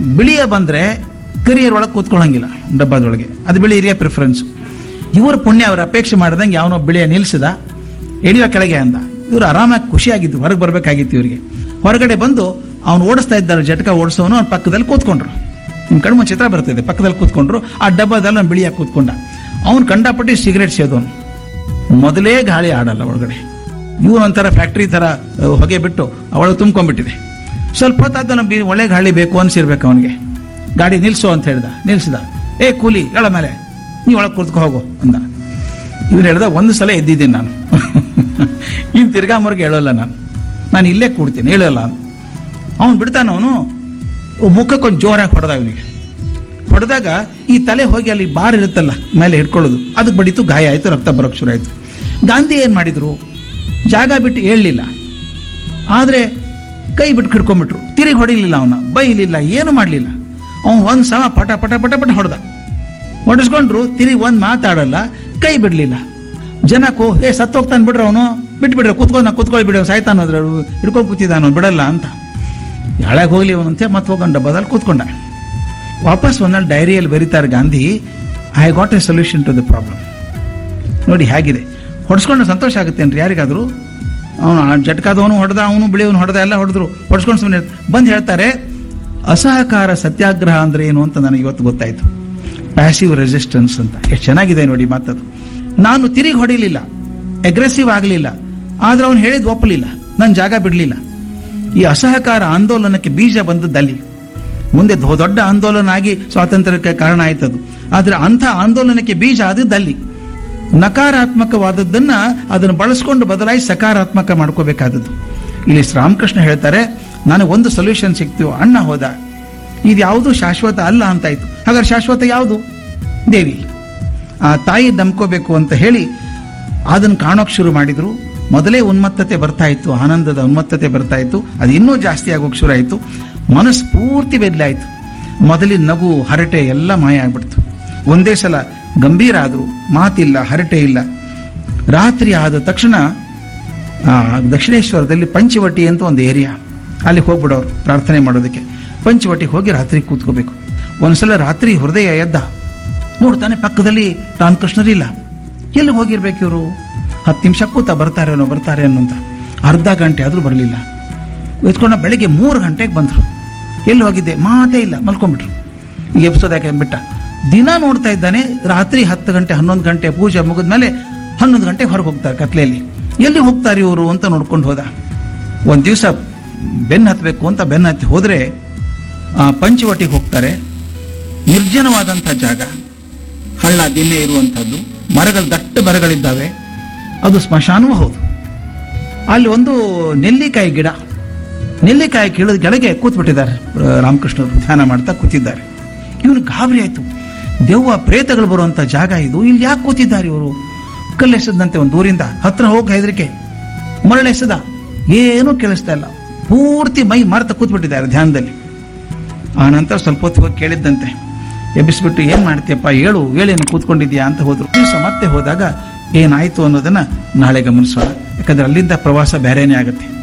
ಬಿಳಿಯ ಬಂದ್ರೆ ಕರಿಯರ್ ಒಳಗೆ ಕೂತ್ಕೊಳ್ಳಂಗಿಲ್ಲ ಡಬ್ಬದೊಳಗೆ ಅದು ಬಿಳಿ ಹಿರಿಯ ಪ್ರಿಫರೆನ್ಸ್ ಇವ್ರ ಪುಣ್ಯ ಅವ್ರ ಅಪೇಕ್ಷೆ ಮಾಡ್ದಂಗೆ ಯಾವನೋ ಬಿಳಿಯ ನಿಲ್ಸಿದ ಎಳಿಯೋ ಕೆಳಗೆ ಅಂದ ಇವ್ರು ಆರಾಮಾಗಿ ಖುಷಿಯಾಗಿದ್ದು ಹೊರಗೆ ಬರ್ಬೇಕಾಗಿತ್ತು ಇವರಿಗೆ ಹೊರಗಡೆ ಬಂದು ಅವ್ನು ಓಡಿಸ್ತಾ ಇದ್ದಾರೆ ಜಟಕ ಓಡಿಸೋನು ಅವ್ನ ಪಕ್ಕದಲ್ಲಿ ಕೂತ್ಕೊಂಡ್ರು ನಿಮ್ ಕಣ್ಮುಂದ್ ಚಿತ್ರ ಬರ್ತಿದೆ ಪಕ್ಕದಲ್ಲಿ ಕೂತ್ಕೊಂಡ್ರು ಆ ಡಬ್ಬದಲ್ಲಿ ಅವ್ನು ಬಿಳಿಯಾಗಿ ಕೂತ್ಕೊಂಡ ಅವ್ನು ಕಂಡಪಟ್ಟಿ ಸಿಗರೇಟ್ ಸೇದೋನು ಮೊದಲೇ ಗಾಳಿ ಆಡಲ್ಲ ಒಳಗಡೆ ಇವ್ರು ಒಂಥರ ಫ್ಯಾಕ್ಟ್ರಿ ತರ ಅಹ್, ಹೊಗೆ ಬಿಟ್ಟು ಅವಳು ತುಂಬ್ಕೊಂಡ್ಬಿಟ್ಟಿದೆ ಸ್ವಲ್ಪ ಹೊತ್ತಾದ ನಮ್ಗೆ ಒಳ್ಳೆ ಗಾಳಿ ಬೇಕು ಅನ್ಸಿರ್ಬೇಕು ಅವನಿಗೆ ಗಾಡಿ ನಿಲ್ಸು ಅಂತ ಹೇಳ್ದ ನಿಲ್ಸಿದ ಏ ಕೂಲಿ ಹೇಳ ಮೇಲೆ ನೀ ಒಳಗೆ ಕೂತ್ಕೊ ಹೋಗು ಅಂದ ಇವ್ರು ಹೇಳ್ದ ಒಂದು ಸಲ ಎದ್ದಿದ್ದೀನಿ ನಾನು ಇನ್ ತಿರ್ಗಾ ಮರ್ಗೆ ಹೇಳೋಲ್ಲ ನಾನು ನಾನು ಇಲ್ಲೇ ಕೂಡ್ತೀನಿ ಹೇಳಲ್ಲ ಅವನು ಬಿಡ್ತಾನ ಅವನು ಮುಖಕ್ಕೊಂದು ಜೋರಾಗಿ ಹೊಡೆದ ಅವನಿಗೆ ಹೊಡೆದಾಗ ಈ ತಲೆ ಹೋಗಿ ಅಲ್ಲಿ ಬಾರ್ ಇರುತ್ತಲ್ಲ ಮೇಲೆ ಹಿಡ್ಕೊಳ್ಳೋದು ಅದಕ್ಕೆ ಬಡಿತು ಗಾಯ ಆಯ್ತು ರಕ್ತ ಬರೋಕ್ ಶುರು ಆಯ್ತು ಗಾಂಧಿ ಏನ್ ಮಾಡಿದ್ರು ಜಾಗ ಬಿಟ್ಟು ಹೇಳಲಿಲ್ಲ ಆದ್ರೆ ಕೈ ಬಿಟ್ಟು ಹಿಡ್ಕೊಂಡ್ಬಿಟ್ರು ತಿರುಗಿ ಹೊಡಿಲಿಲ್ಲ ಅವನ ಬೈಲಿಲ್ಲ ಏನು ಮಾಡಲಿಲ್ಲ ಅವನು ಒಂದ್ ಸಮ ಪಟ ಪಟ ಪಟ ಪಟ ಹೊಡೆದ ಹೊಡೆಸ್ಕೊಂಡ್ರು ತಿರುಗಿ ಒಂದ್ ಮಾತಾಡಲ್ಲ ಕೈ ಬಿಡ್ಲಿಲ್ಲ ಜನ ಕೋ ಏ ಸತ್ತೋಗ್ತಾನೆ ಬಿಡ್ರ ಅವನು ಬಿಟ್ಬಿಡ್ರಿ ಕೂತ್ಕೊಂಡ್ ಕೂತ್ಕೊಳ್ಳಿ ಬಿಡಿ ಸಾಯ್ತಾನೋದ್ರ ಹಿಡ್ಕೊಂಡು ಕೂತಿದ್ದಾನು ಬಿಡಲ್ಲ ಅಂತ ಎಳಗೆ ಹೋಗ್ಲಿ ಅವನಂತೆ ಮತ್ತೆ ಹೋಗೊಂಡ ಬದಲ್ ಕೂತ್ಕೊಂಡ ವಾಪಸ್ ಒಂದಲ್ಲಿ ಡೈರಿಯಲ್ಲಿ ಬರೀತಾರೆ Gandhi I got a solution to the problem ನೋಡಿ ಹೇಗಿದೆ ಹೊಡ್ಸ್ಕೊಂಡು ಸಂತೋಷ ಆಗುತ್ತೇನ್ರಿ ಯಾರಿಗಾದ್ರು ಅವನು ಜಟ್ಕಾದವನು ಹೊಡೆದ ಅವನು ಬಿಳಿಯವನು ಹೊಡೆದ ಎಲ್ಲ ಹೊಡೆದ್ರು ಹೊಡ್ಸ್ಕೊಂಡು ಸುಮ್ಮನೆ ಬಂದು ಹೇಳ್ತಾರೆ ಅಸಹಕಾರ ಸತ್ಯಾಗ್ರಹ ಅಂದ್ರೆ ಏನು ಅಂತ ನನಗೆ ಇವತ್ತು ಗೊತ್ತಾಯ್ತು ಪ್ಯಾಸಿವ್ ರೆಸಿಸ್ಟೆನ್ಸ್ ಅಂತ ಎಷ್ಟು ಚೆನ್ನಾಗಿದೆ ನೋಡಿ ಮಾತದು ನಾನು ತಿರುಗಿ ಹೊಡಿಲಿಲ್ಲ ಅಗ್ರೆಸಿವ್ ಆಗಲಿಲ್ಲ ಆದ್ರೆ ಅವನು ಹೇಳಿದ್ ಒಪ್ಪಲಿಲ್ಲ ನನ್ನ ಜಾಗ ಬಿಡಲಿಲ್ಲ ಈ ಅಸಹಕಾರ ಆಂದೋಲನಕ್ಕೆ ಬೀಜ ಬಂದದ್ದಲ್ಲಿ ಮುಂದೆ ದೊ- ದೊಡ್ಡ ಆಂದೋಲನ ಆಗಿ ಸ್ವಾತಂತ್ರ್ಯಕ್ಕೆ ಕಾರಣ ಆಯ್ತದು ಆದ್ರೆ ಅಂಥ ಆಂದೋಲನಕ್ಕೆ ಬೀಜ ಆದದ್ದಲ್ಲಿ ನಕಾರಾತ್ಮಕವಾದದ್ದನ್ನ ಅದನ್ನು ಬಳಸ್ಕೊಂಡು ಬದಲಾಯಿಸಿ ಸಕಾರಾತ್ಮಕ ಮಾಡ್ಕೋಬೇಕಾದದ್ದು ಇಲ್ಲಿ ಶ್ರೀರಾಮಕೃಷ್ಣ ಹೇಳ್ತಾರೆ ನನಗೆ ಒಂದು ಸೊಲ್ಯೂಷನ್ ಸಿಕ್ತು ಅಣ್ಣ ಹೋದ ಇದು ಯಾವುದು ಶಾಶ್ವತ ಅಲ್ಲ ಅಂತಾಯ್ತು ಹಾಗಾದ್ರೆ ಶಾಶ್ವತ ಯಾವುದು ದೇವಿ ಆ ತಾಯಿ ನಂಬ್ಕೋಬೇಕು ಅಂತ ಹೇಳಿ ಅದನ್ನು ಕಾಣೋಕ್ ಶುರು ಮಾಡಿದ್ರು ಮೊದಲೇ ಉನ್ಮತ್ತತೆ ಬರ್ತಾ ಇತ್ತು ಆನಂದದ ಉನ್ಮತ್ತತೆ ಬರ್ತಾ ಇತ್ತು ಅದು ಇನ್ನೂ ಜಾಸ್ತಿ ಆಗೋಕ್ ಶುರು ಆಯಿತು ಮನಸ್ಸು ಪೂರ್ತಿ ಬದಲಾಯಿತು ಮೊದಲಿನ ನಗು ಹರಟೆ ಎಲ್ಲ ಮಾಯ ಆಗ್ಬಿಡ್ತು ಒಂದೇ ಸಲ ಗಂಭೀರ ಆದ್ರು ಮಾತಿಲ್ಲ ಹರಟೆ ಇಲ್ಲ ರಾತ್ರಿ ಆದ ತಕ್ಷಣ ಆ, ದಕ್ಷಿಣೇಶ್ವರದಲ್ಲಿ ಪಂಚವಟಿ ಅಂತ ಒಂದು ಏರಿಯಾ ಅಲ್ಲಿ ಹೋಗ್ಬಿಡೋರು ಪ್ರಾರ್ಥನೆ ಮಾಡೋದಕ್ಕೆ ಪಂಚವಟಿಗೆ ಹೋಗಿ ರಾತ್ರಿ ಕೂತ್ಕೋಬೇಕು ಒಂದ್ಸಲ ರಾತ್ರಿ ಹೃದಯ ಎದ್ದ ನೋಡ್ತಾನೆ ಪಕ್ಕದಲ್ಲಿ ರಾಮಕೃಷ್ಣರಿಲ್ಲ ಎಲ್ಲಿ ಹೋಗಿರ್ಬೇಕು ಇವರು ಹತ್ತು ನಿಮಿಷ ಕೂತ ಬರ್ತಾರೇನೋ ಬರ್ತಾರೆ ಅನ್ನೋಂತ ಅರ್ಧ ಗಂಟೆ ಆದ್ರೂ ಬರಲಿಲ್ಲ ಎತ್ಕೊಂಡ ಬೆಳಿಗ್ಗೆ ಮೂರು ಗಂಟೆಗೆ ಬಂದ್ರು ಎಲ್ಲಿ ಹೋಗಿದ್ದೆ ಮಾತೇ ಇಲ್ಲ ಮಲ್ಕೊಂಡ್ಬಿಟ್ರು ಈಗ ಎಬ್ಸೋದಾಕೆ ಬಿಟ್ಟ ದಿನ ನೋಡ್ತಾ ಇದ್ದಾನೆ ರಾತ್ರಿ ಹತ್ತು ಗಂಟೆ ಹನ್ನೊಂದು ಗಂಟೆ ಪೂಜೆ ಮುಗಿದ್ಮೇಲೆ ಹನ್ನೊಂದು ಗಂಟೆಗೆ ಹೊರಗೆ ಹೋಗ್ತಾರೆ ಕತ್ಲೆಯಲ್ಲಿ ಎಲ್ಲಿ ಹೋಗ್ತಾರೆ ಇವರು ಅಂತ ನೋಡ್ಕೊಂಡು ಹೋದ ಒಂದ್ ದಿವಸ ಬೆನ್ನು ಹತ್ತಬೇಕು ಅಂತ ಬೆನ್ನು ಹತ್ತಿ ಹೋದ್ರೆ ಆ ಪಂಚವಟಿಗೆ ಹೋಗ್ತಾರೆ ನಿರ್ಜನವಾದಂಥ ಜಾಗ ಹಳ್ಳ ದಿನ್ನೆ ಇರುವಂಥದ್ದು ಮರಗಳು ದಟ್ಟ ಮರಗಳಿದ್ದಾವೆ ಅದು ಸ್ಮಶಾನವೂ ಹೌದು ಅಲ್ಲಿ ಒಂದು ನೆಲ್ಲಿಕಾಯಿ ಗಿಡ ನೆಲ್ಲಿಕಾಯಿ ಗಿಡದ ಕೆಳಗೆ ಕೂತ್ಬಿಟ್ಟಿದ್ದಾರೆ ಆ, ರಾಮಕೃಷ್ಣರು ಧ್ಯಾನ ಮಾಡ್ತಾ ಕೂತಿದ್ದಾರೆ ಇವನು ಗಾಬರಿ ಆಯ್ತು ದೆವ್ವ ಪ್ರೇತಗಳು ಬರುವಂತ ಜಾಗ ಇದು ಇಲ್ಲಿ ಯಾಕೆ ಕೂತಿದ್ದಾರೆ ಇವರು ಕಲ್ಲೆಸದಂತೆ ಒಂದು ಊರಿಂದ ಹತ್ರ ಹೋಗಿ ಹೆದರಿಕೆ ಮರಳೆಸದ ಏನೂ ಕೇಳಿಸ್ತಾ ಇಲ್ಲ ಪೂರ್ತಿ ಮೈ ಮರೆತ ಕೂತ್ಬಿಟ್ಟಿದ್ದಾರೆ ಧ್ಯಾನದಲ್ಲಿ ಆ ನಂತರ ಸ್ವಲ್ಪ ಹೊತ್ತು ಹೋಗಿ ಕೇಳಿದ್ದಂತೆ ಎಬ್ಬಿಸ್ಬಿಟ್ಟು ಏನ್ ಮಾಡ್ತೀಯಪ್ಪ ಹೇಳು ಹೇಳೇನು ಕೂತ್ಕೊಂಡಿದ್ಯಾ ಅಂತ ಹೋದ್ರು ದಿವಸ ಮತ್ತೆ ಹೋದಾಗ ಏನಾಯ್ತು ಅನ್ನೋದನ್ನ ನಾಳೆ ಗಮನಿಸೋಣ ಯಾಕಂದ್ರೆ ಅಲ್ಲಿಂದ ಪ್ರವಾಸ ಬೇರೆನೇ ಆಗುತ್ತೆ